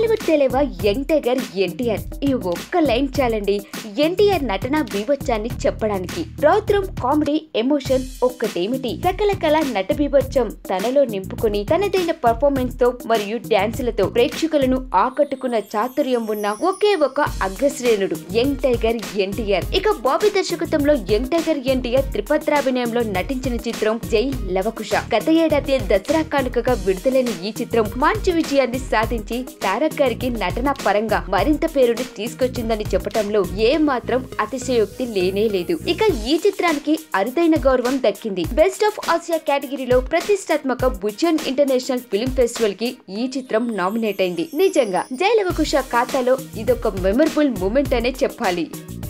బాలీవుడ్ తెలివ young tiger NTR ఈ ఒక్క లైన్ చాలండి ఎన్టీఆర్ నటన బీభత్సాన్ని చెప్పడానికి రౌద్రం కామెడీ ఎమోషన్ ఒక్కటేమిటి సకల కళ నట బీభత్సం తనలో నింపుకొని తనదైన పర్ఫార్మెన్స్ తో మరియు డాన్సులతో ప్రేక్షకులను ఆకట్టుకున్న చాతుర్యం ఉన్న ఒకే ఒక అగ్రశ్రేణుడు యంగ్ టైగర్ ఎన్టీఆర్ ఇక బాబీ దర్శకత్వంలో యంగ్ టైగర్ ఎన్టీఆర్ త్రిపత్రాభినయంలో నటించిన చిత్రం జై లవకుశ గత ఏడాది దసరా కానుకగా విడుదలైన ఈ చిత్రం మంచి విజయాన్ని సాధించి తారక్ గారికి నటన పరంగా మరింత పేరును తీసుకొచ్చిందని చెప్పటంలో ఏ మాత్రం అతిశయోక్తి లేనే లేదు ఇక ఈ చిత్రానికి అరుదైన గౌరవం దక్కింది బెస్ట్ ఆఫ్ ఆసియా కేటగిరీలో ప్రతిష్టాత్మక బుచన్ ఇంటర్నేషనల్ ఫిల్మ్ ఫెస్టివల్ కి ఈ చిత్రం నామినేట్ అయింది నిజంగా జయలవకుశ ఖాతాలో ఇదొక మెమరబుల్ మూమెంట్ అనే చెప్పాలి